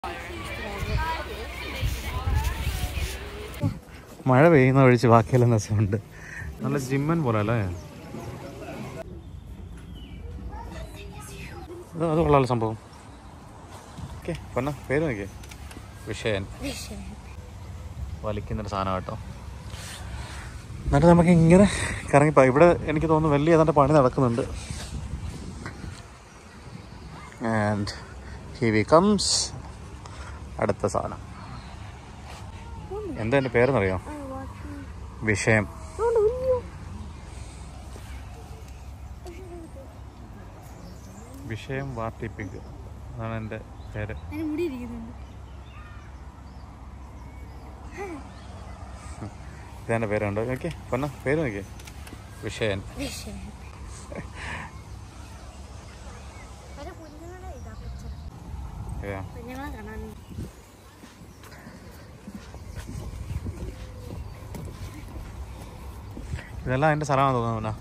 മഴ പെയ്യുന്ന ഒഴിച്ച് ബാക്കിയെല്ലാം രസമുണ്ട് നല്ല ജിമ്മൻ പോലെ അല്ലേ അത് അത് കൊള്ളാലോ സംഭവം ഓക്കെ പൊന്ന പേര് നോക്കിയേ വിഷയൻ വലിക്കുന്നൊരു സാധനം കേട്ടോ എന്നിട്ട് നമുക്ക് ഇങ്ങനെ കറങ്ങി പോ- ഇവിടെ എനിക്ക് തോന്നുന്നു വലിയ ഏതാണ്ട് പണി നടക്കുന്നുണ്ട് ആൻഡ് ഹി വി കംസ് അടുത്ത സാധനം എന്താ എൻ്റെ പേരെന്നറിയോ വിഷയം വിഷയം വാർട്ടിപ്പിക്ക് അതാണ് എൻ്റെ പേര് അതിന് മുടി ഇരിക്കുന്നുണ്ട് ഇതെൻ്റെ പേരുണ്ടോ ഓക്കെ പൊന്ന പേര് നോക്കിയേ വിഷയൻ ഒരു കുഞ്ഞുങ്ങളെ ഇതാ പിക്ചർ ഇതാ. കുഞ്ഞുങ്ങളെ കാണാൻ ഇതെല്ലാം എൻ്റെ സ്ഥലമാണെന്ന് തോന്നുന്നു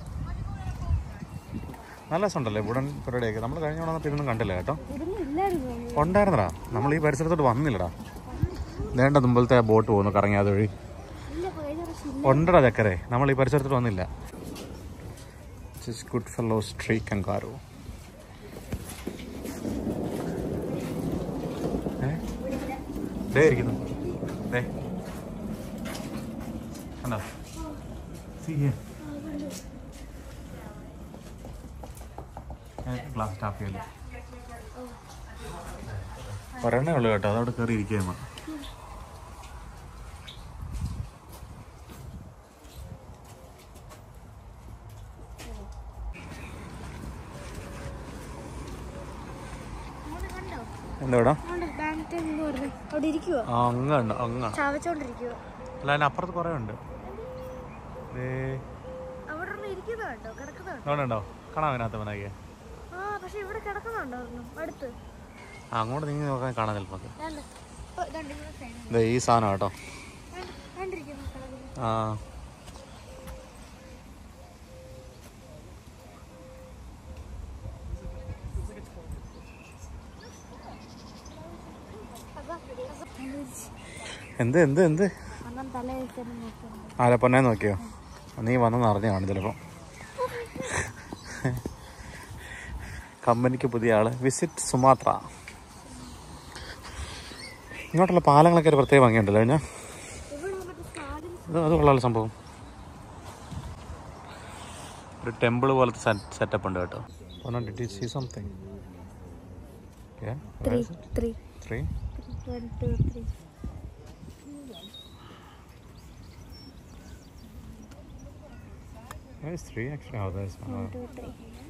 നല്ല രസമുണ്ടല്ലേ വുഡൻ പരിപാടിയൊക്കെ നമ്മൾ കഴിഞ്ഞ തവണ വന്നപ്പോൾ ഇതൊന്നും കണ്ടില്ല കേട്ടോ ഇതൊന്നും ഇല്ലായിരുന്നു ഉണ്ടായിരുന്നടാ നമ്മൾ ഈ പരിസരത്തോട്ട് വന്നില്ലടാ വേണ്ട മുമ്പിലത്തെ ആ ബോട്ട് പോകുന്നു കറങ്ങി അതുവഴി ഇല്ല ഇപ്പൊ കഴിഞ്ഞ പ്രാവശ്യം ഉണ്ടടാ ചക്കരെ നമ്മൾ ഈ പരിസരത്തോട്ട് വന്നില്ല ഗുഡ് ഫെല്ലോ ട്രീ കങ്കാറു ദേ ഇരിക്കുന്നു ദേ കണ്ടോ See here. ഗ്ലാസ് ടാപ്പ് ചെയ്യല്ലേ ഒരെണ്ണേ ഉള്ളു കേട്ടോ അതവിടെ കയറി ഇരിക്കുകയാണ് അങ്ങോട്ട് കണ്ടോ എന്താ അങ്ങോട്ട് ബാങ്ക് എന്ന് പറഞ്ഞു അവിടെ ഇരിക്കുവോ ആ അങ്ങുണ്ട് അങ്ങ ചാവച്ചോണ്ടിരിക്കുവോ അല്ല അതിന് അപ്പുറത്ത് കുറേ ഉണ്ട് ദേ അവിടെ ഒരെണ്ണം ഇരിക്കുന്നുണ്ടോ കിടക്കുന്നുണ്ടോ അവിടെ ഉണ്ടോ കാണാം അതിനകത്ത് വന്നാക്കിയ ആ പക്ഷെ ഇവിടെ കിടക്കുന്നുണ്ടോ ഒരെണ്ണം അടുത്ത് ആ അങ്ങോട്ട് നീങ്ങി നോക്കാൻ കാണാം ചിലപ്പോൾ രണ്ട് ഇപ്പൊ രണ്ട് ഇവിടെ സൈഡിൽ ദേ ഈ സാധനം കേട്ടോ കണ്ടിരിക്കുന്നു കിടക്കുന്നു ആ എന്ത് എന്ത് എന്ത് അണ്ണൻ തല വെച്ചാലും നോക്കുന്നു ആരെ പൊന്നെ നോക്കിയോ നീ വന്നെന്ന് അറിഞ്ഞു കാണും ചിലപ്പോൾ കമ്പനിക്ക് പുതിയ ആള് വിസിറ്റ് സുമാത്ര ഇങ്ങോട്ടുള്ള പാലങ്ങളൊക്കെ ഒരു പ്രത്യേക ഭംഗിയുണ്ടല്ലോ ഞാൻ ഇവിടെ മറ്റേ സ്റ്റാലിൻ ഇത് അത് കൊള്ളാലോ സംഭവം ഒരു ടെമ്പിൾ പോലത്തെ സെറ്റപ്പ് ഉണ്ട് കേട്ടോ did you see something three three three one two three Where's three actually? Oh, there's one. One two three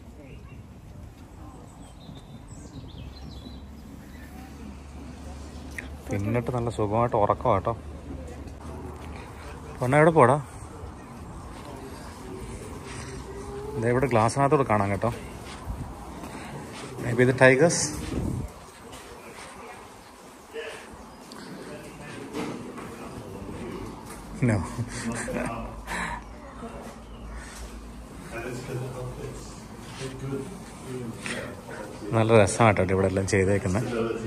തിന്നിട്ട് നല്ല സുഖമായിട്ട് ഉറക്കം കേട്ടോ പൊണ്ണ എവിടെ പോടാ ദേ ഇവിടെ ഗ്ലാസ്സിനകത്തോട് കാണാം കേട്ടോ മേ ബി ഇത് ടൈഗേഴ്സ് നോ നല്ല രസമാട്ടോ ഇവിടെ എല്ലാം ചെയ്തേക്കുന്നത്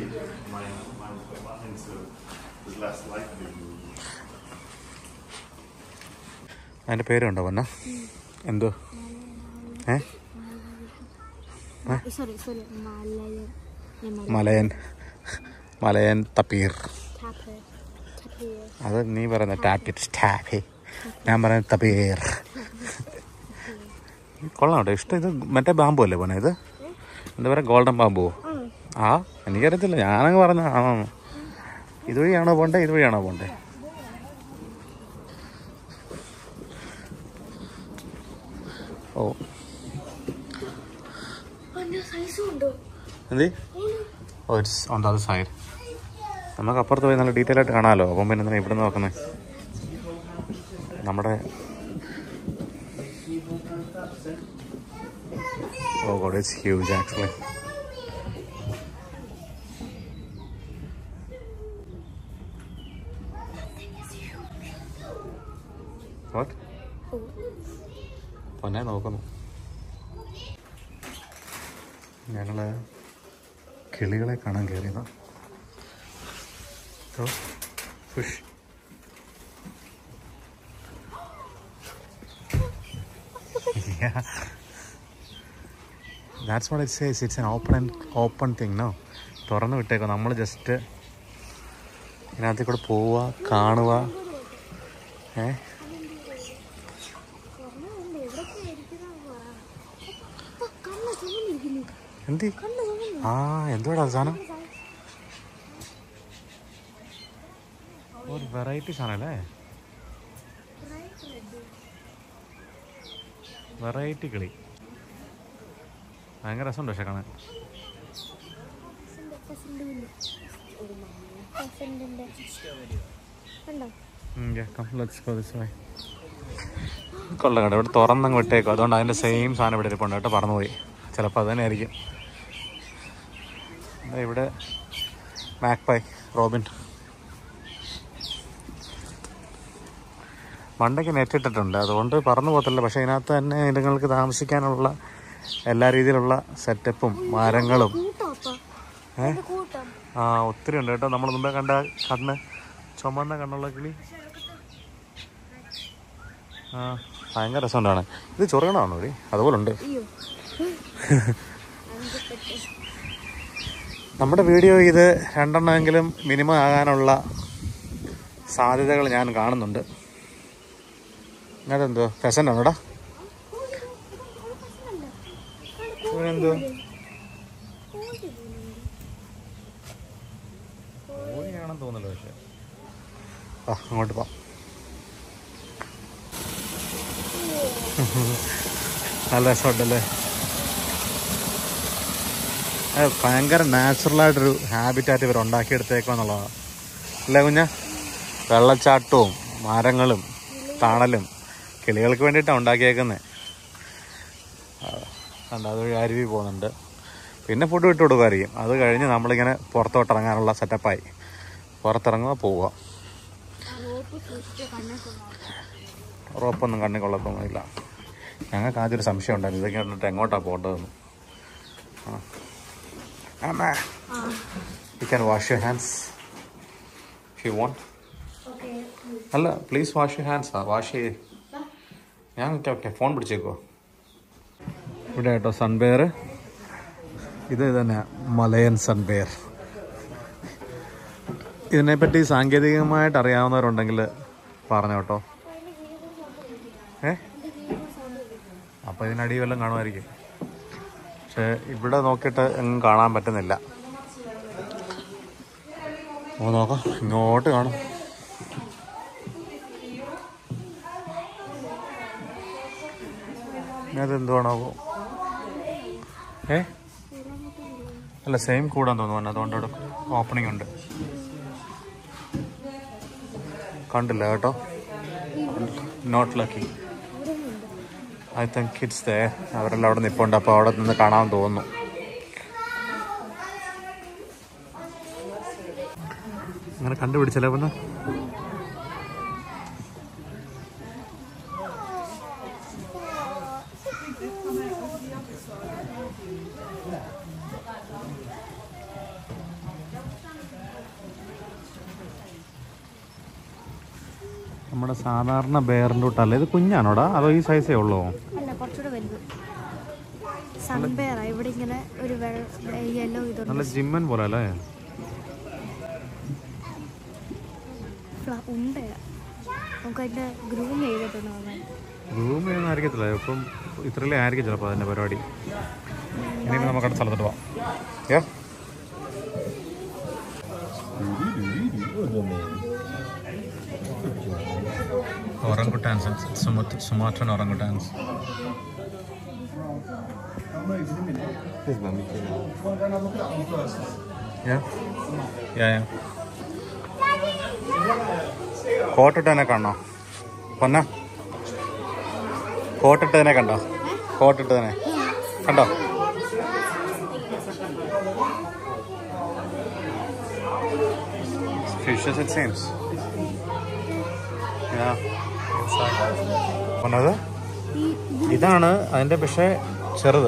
അതിൻ്റെ പേരുണ്ടോ പൊന്ന എന്തോ ഏ sorry sorry Malayan Malayan Malayan tapir tap tap അത് നീ പറയുന്ന ടാപ്പിറ്റ് ടാപ്പി ഞാൻ പറയുന്നത് തപ്പീർ കൊള്ളാം കേട്ടോ ഇഷ്ടം ഇത് മറ്റേ ബാമ്പു അല്ലേ പോനെ ഇത് എന്താ പറയുക ഗോൾഡൻ ബാമ്പുവോ ആ എനിക്കറിയത്തില്ല ഞാനങ്ങ് പറഞ്ഞ ആണോ ഇതുവഴിയാണോ പോണ്ടേ ഇതുവഴിയാണോ പോണ്ടേ ഓ അതിന്റെ സൈസും ഉണ്ടോ എന്തി oh it's on the other side നമുക്ക് അപ്പുറത്ത് പോയി നല്ല ഡീറ്റെയിൽ ആയിട്ട് കാണാമല്ലോ അപ്പം പിന്നെ എന്തിനാ ഇവിടെ നോക്കുന്നത് നമ്മുടെ oh God it's huge actually what പൊന്നെ നോക്കുന്നു ഞങ്ങൾ കിളികളെ കാണാൻ കയറിയതാണ് So, push. yeah. That's what it says. It's an open and open thing, no? തുറന്ന് വിട്ടേക്കോ നമ്മൾ ജസ്റ്റ് ഇതിനകത്ത് കൂടെ പോവുക കാണുക ഏ കണ്ണ് ചുമന്നിരിക്കുന്നു എന്തി കണ്ണ് ചുമന്നു ആ എന്തുവാടാ സാധനം ഒരു വെറൈറ്റി സാധനല്ലേ വെറൈറ്റി കിളി ഭയങ്കര രസമുണ്ട് പക്ഷെ കാണാൻ കണ്ടോ Mm, yeah, come, let's go this way. കൊള്ളാം കേട്ടോ ഇവിടെ തുറന്നങ്ങ് വിട്ടേക്കും അതുകൊണ്ട് അതിൻ്റെ സെയിം സാധനം ഇവിടെ ഇരിപ്പുണ്ട് കേട്ടോ പറന്നുപോയി ചിലപ്പോൾ അത് തന്നെ ആയിരിക്കും ദാ ഇവിടെ മാക്പൈ റോബിൻ മണ്ടയ്ക്ക് നെറ്റ് ഇട്ടിട്ടുണ്ട് അതുകൊണ്ട് പറന്നു പോകത്തില്ല പക്ഷേ ഇതിനകത്ത് തന്നെ ഇതുങ്ങൾക്ക് താമസിക്കാനുള്ള എല്ലാ രീതിയിലുള്ള സെറ്റപ്പും മരങ്ങളും കൂട്ടം അപ്പ ഏ കൂട്ടം ആ ഒത്തിരി ഉണ്ട് കേട്ടോ നമ്മൾ മുമ്പേ കണ്ട കണ്ണ് ചുമന്ന കണ്ണുള്ള കിളി ആ ഭയങ്കര രസമുണ്ടാണ് ഇത് ചൊറകണമാണോ ഇവിടെ അതുപോലെ ഉണ്ട് അയ്യോ നമ്മുടെ വീഡിയോ ഇത് രണ്ടെണ്ണമെങ്കിലും മിനിമം ആകാനുള്ള സാധ്യതകൾ ഞാൻ കാണുന്നുണ്ട് അതെന്തോ ഫെസൻ്റ് ആണോടാ എന്തോ കോഴിയാണെന്ന് തോന്നല്ലോ പക്ഷെ ആ അങ്ങോട്ട് പോവാം നല്ല രസമുണ്ടല്ലേ അത് ഭയങ്കര നാച്ചുറലായിട്ടൊരു ഹാബിറ്റായിട്ട് ഇവർ ഉണ്ടാക്കിയെടുത്തേക്കുമെന്നുള്ളതാണ് അല്ലേ കുഞ്ഞ വെള്ളച്ചാട്ടവും മരങ്ങളും തണലും കിളികൾക്ക് വേണ്ടിയിട്ടാണ് ഉണ്ടാക്കിയേക്കുന്നത് കണ്ട അതുവഴി അരുവി പോകുന്നുണ്ട് പിന്നെ ഫുഡ് വിട്ട് കൊടുക്കുമായിരിക്കും അത് കഴിഞ്ഞ് നമ്മളിങ്ങനെ പുറത്തോട്ട് ഇറങ്ങാനുള്ള സെറ്റപ്പായി പുറത്തിറങ്ങുക പോവുക റോപ്പ് സൂക്ഷിച്ച് കണ്ണൊക്കെ ഉറപ്പൊന്നും കണ്ണി കൊള്ളത്തൊന്നുമില്ല ഞങ്ങൾക്ക് ആദ്യം ഒരു സംശയം ഉണ്ടായിരുന്നു ഇതൊക്കെ കണ്ടിട്ട് എങ്ങോട്ടാണ് പോകേണ്ടതെന്ന് ah you can wash you hands you won't okay അല്ല please wash you hands ah wash ചെയ്യേ ഞാൻ ഓക്കെ ഓക്കെ ഫോൺ പിടിച്ചേക്കോ ഇവിടെ കേട്ടോ സൺബെയർ ഇത് തന്നെ മലയൻ സൺബെയർ ഇതിനെപ്പറ്റി സാങ്കേതികമായിട്ട് അറിയാവുന്നവരുണ്ടെങ്കിൽ പറഞ്ഞു കേട്ടോ ഏ അപ്പോൾ ഇതിനടി വല്ലതും കാണുമായിരിക്കും പക്ഷേ ഇവിടെ നോക്കിയിട്ട് എങ്ങും കാണാൻ പറ്റുന്നില്ല ഓ നോക്കാം ഇങ്ങോട്ട് കാണും ഇനി അതെന്തുവാണാവോ ഏ അല്ല സെയിം കൂടാൻ തോന്നുന്നു അതുകൊണ്ട് അവിടെ ഓപ്പണിംഗ് ഉണ്ട് കണ്ടില്ല കേട്ടോ not lucky I think kids ദേ അവരെല്ലാം അവിടെ നിൽപ്പുണ്ട് അപ്പോൾ അവിടെ നിന്ന് കാണാൻ തോന്നുന്നു അങ്ങനെ കണ്ടുപിടിച്ചല്ലേ പിന്നെ നമ്മുടെ സാധാരണ ബെയറിൻ്റെ കൂട്ടല്ല ഇത് കുഞ്ഞാണോടാ അതോ ഈ സൈസേ ഉള്ളൂ അല്ല കുറച്ചുകൂടെ വലുത് സൺബെയറാ ഇവിടെ ഇങ്ങനെ ഒരു യെല്ലോ ഇതുണ്ട് നല്ല ജിമ്മൻ പോലെ അല്ലേ ഫ്ല- ഉണ്ടയാ നമുക്ക് അതിന്റെ ഗ്രൂം ചെയ്തിട്ടുണ്ട് നന്നായി റൂം ഒന്നും ആയിരിക്കത്തില്ല ഇപ്പം ഇത്രയല്ലേ ആയിരിക്കും ചിലപ്പോൾ അതിൻ്റെ പരിപാടി ഇനി നമുക്ക് അടുത്ത സ്ഥലത്തോട്ട് പോവാം യാ ഓറംഗുട്ടാൻസ് സുമാട്രൻ ഓറംഗുട്ടാൻസ് Yeah. Yeah, yeah. കോട്ടിട്ടതിനെ കാണോ പൊന്ന കോട്ടിട്ടതിനെ കണ്ടോ കോട്ടിട്ടതിനെ കണ്ടോ Fishes it seems. Yeah. Inside. പൊന്നത് ഇതാണ് അതിന്റെ പക്ഷേ ചെറുത്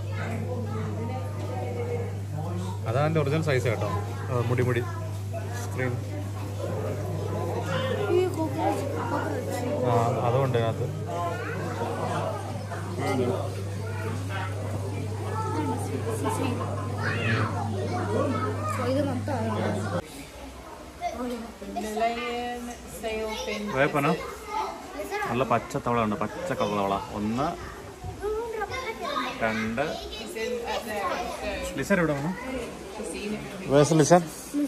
അതാണ് അതിന്റെ ഒറിജിനൽ സൈസ് കേട്ടോ ആ, മുടി മുടി ക്രീം ഈ കോക്കനട്ട് കോക്കനട്ട് ആ അതുകൊണ്ട് അതിനകത്ത് ഇത് മൊത്തം Malayan sailfin. വേപ്പനോ നല്ല പച്ച തവള ഉണ്ട് പച്ച കളർ തവള ഒന്ന് രണ്ട് He's in at there. So ലിസർ ഇവിടെ വേണം she's seen it. വേഴ്സ് ലിസർ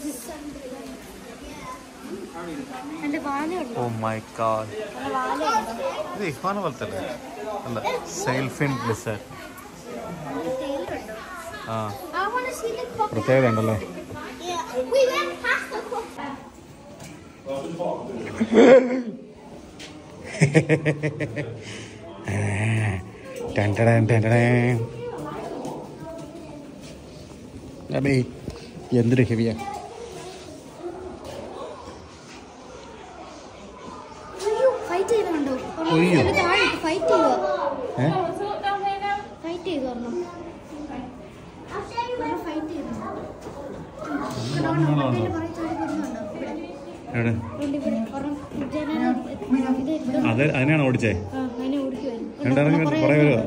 എന്റെ വാലയുണ്ട് ഓ മൈ ഗാഡ് എന്റെ വാലയുണ്ട് ഇത് ഇഹ്വാന പോലത്തെ അല്ലേ അല്ല സെയിൽഫിൻ ലിസർ തേയിലുണ്ടോ ആ I want to see the coconut. പ്രത്യേകത ഉണ്ടല്ലേ Yeah. We went past the coconut. ടെൻറ്റടേൻ ടെൻറ്റടേൻ. അബേ എന്തൊരു ഹെവിയാ അയ്യോ ഫൈറ്റ് ചെയ്യുന്നുണ്ടോ അയ്യോ. താഴെ ഫൈറ്റ് ചെയ്യുക ഏ ഫൈറ്റ് ചെയ്തു പറഞ്ഞു ഫൈറ്റ് ചെയ്തു എവിടെ അത് അതിനാണ് ഓടിച്ചേ രണ്ടിറങ്ങി കുറേ വരുമോ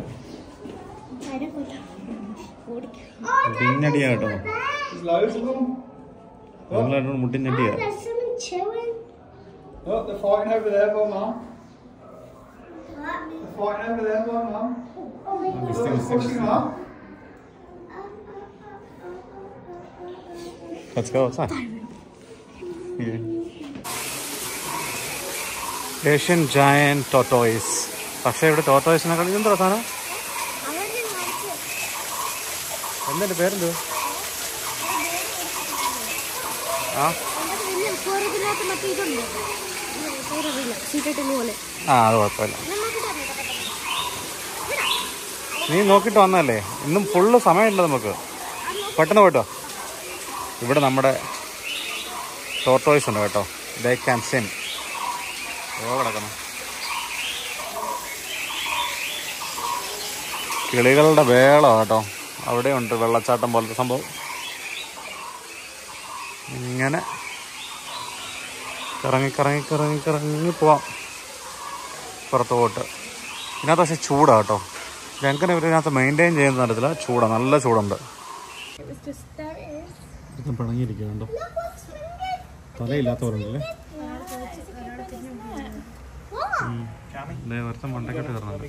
മുട്ടിഞ്ഞടിയാ കേട്ടോ നിങ്ങളായിട്ട് മുട്ടിഞ്ഞടിയാ Oh, they're fighting over there, boy, mum. They're fighting over there, boy, mum. They're pushing up. Let's go outside. Asian giant tortoise പക്ഷേ ഇവിടെ ടോട്ടോയിസിനെക്കാൾ ഇതെന്താ സാധനം എന്തിന്റെ പേരെന്ത് ആ മറ്റേ ഇതുണ്ട് പേരറിയില്ല സീക്രട്ട് പോലെ ആ അത് കുഴപ്പമില്ല നീ നോക്കിയിട്ട് വന്നല്ലേ ഇന്നും ഫുള്ള് സമയമില്ല നമുക്ക് പെട്ടെന്ന് പോയിട്ടോ ഇവിടെ നമ്മുടെ ടോട്ടോയ്സ് ഉണ്ട് കേട്ടോ ദേ ക്യാൻ സിൻ ഓ കിടക്കണം കിളികളുടെ വേള കേട്ടോ അവിടെയുണ്ട് വെള്ളച്ചാട്ടം പോലത്തെ സംഭവം ഇങ്ങനെ കറങ്ങി കറങ്ങി കറങ്ങി കറങ്ങി പോവാം പുറത്തോട്ട് ഇതിനകത്ത് പക്ഷേ ചൂടാണ് കേട്ടോ ഞങ്ങൾക്ക് ഇവരിനകത്ത് മെയിൻറ്റെയിൻ ചെയ്യുന്ന തരത്തില്ല ചൂടാണ് നല്ല ചൂടുണ്ട് ഇത് പിണങ്ങിയിരിക്കുന്നുണ്ടോ തലയില്ലാത്തവരുണ്ടല്ലേ ഒരുത്തം മണ്ടക്കെട്ട് കയറുന്നുണ്ട്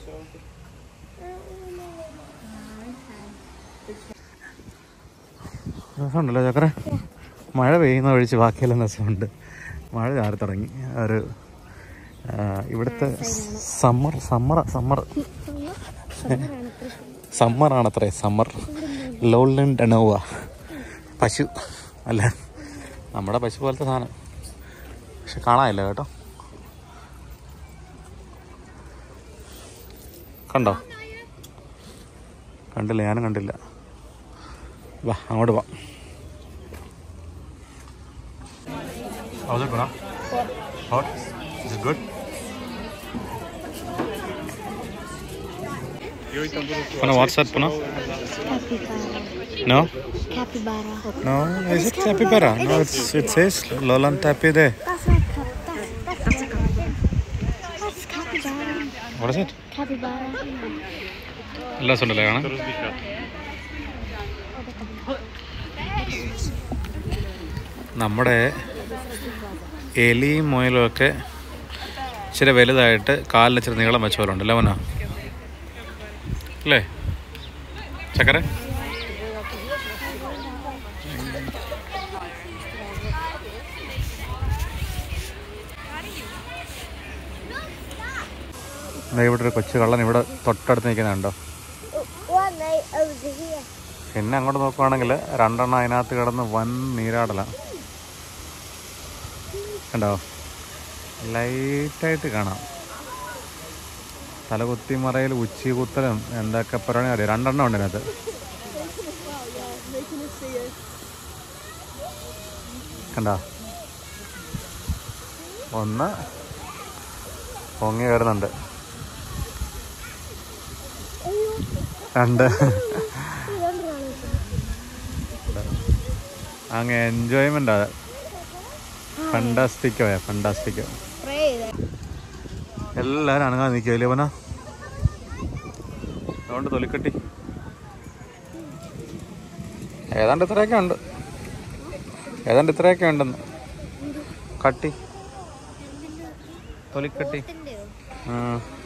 രസമുണ്ടല്ലോ ചക്കര മഴ പെയ്യുന്ന ഒഴിച്ച് ബാക്കിയെല്ലാം രസമുണ്ട് മഴ ചാറി തുടങ്ങി ഒരു ആ, ഇവിടുത്തെ സമ്മർ സമ്മർ സമ്മർ സമ്മറാണത്രേ സമ്മർ ലോലൻ ഡനോവ പശു അല്ല നമ്മുടെ പശു പോലത്തെ സാധനം പക്ഷെ കാണാനില്ല കേട്ടോ കണ്ടോ കണ്ടില്ല ഞാനും കണ്ടില്ല വാ അങ്ങോട്ട് വാ How's it, Guna? Hot? Is it good? Puna, what's that, Puna? No? Capybara. No, is it capybara? No, it's, it says Lolan Tapi there. That's not cap. That's that's a capybara. That's capybara. What is it? Capybara. എല്ലാ ഉണ്ടല്ലേ കാണാൻ നമ്മുടെ എലിയും മുയലും ഒക്കെ ഇച്ചിരി വലുതായിട്ട് കാലിന് ഇച്ചിരി നീളം വെച്ച പോലെ ഉണ്ടല്ലേ മോന അല്ലേ ചക്കര ദേ ഇവിടെ ഒരു കൊച്ചു കള്ളൻ ഇവിടെ തൊട്ടടുത്ത് നിൽക്കുന്നുണ്ടോ One night over here. പിന്നെ അങ്ങോട്ട് നോക്കുവാണെങ്കിൽ രണ്ടെണ്ണം അതിനകത്ത് കിടന്ന് വൻ നീരാടല കണ്ടോ ലൈറ്റായിട്ട് കാണാം തലകുത്തി മറയിൽ ഉച്ചി കുത്തലും എന്തൊക്കെ പറയണേ അറിയാം രണ്ടെണ്ണം ഉണ്ട് ഇതിനകത്ത് കണ്ടോ ഒന്ന് പൊങ്ങി വരുന്നുണ്ട് രണ്ട് അങ്ങ് എൻജോയ്മെൻ്റ് ഫണ്ടാസ്റ്റിക്കോ ഫണ്ടാസ്റ്റിക്കോ സ്പ്രേ ചെയ്ത് എല്ലാവരും അനങ്ങാൻ നിൽക്കുമല്ലേ അവന അതുകൊണ്ട് തൊലിക്കട്ടി ഏതാണ്ട് ഇത്രയൊക്കെ ഉണ്ട് ഏതാണ്ട് ഇത്രയൊക്കെ ഉണ്ടെന്ന് കട്ടി തൊലിക്കട്ടി ത്തിന്റെയോ ആ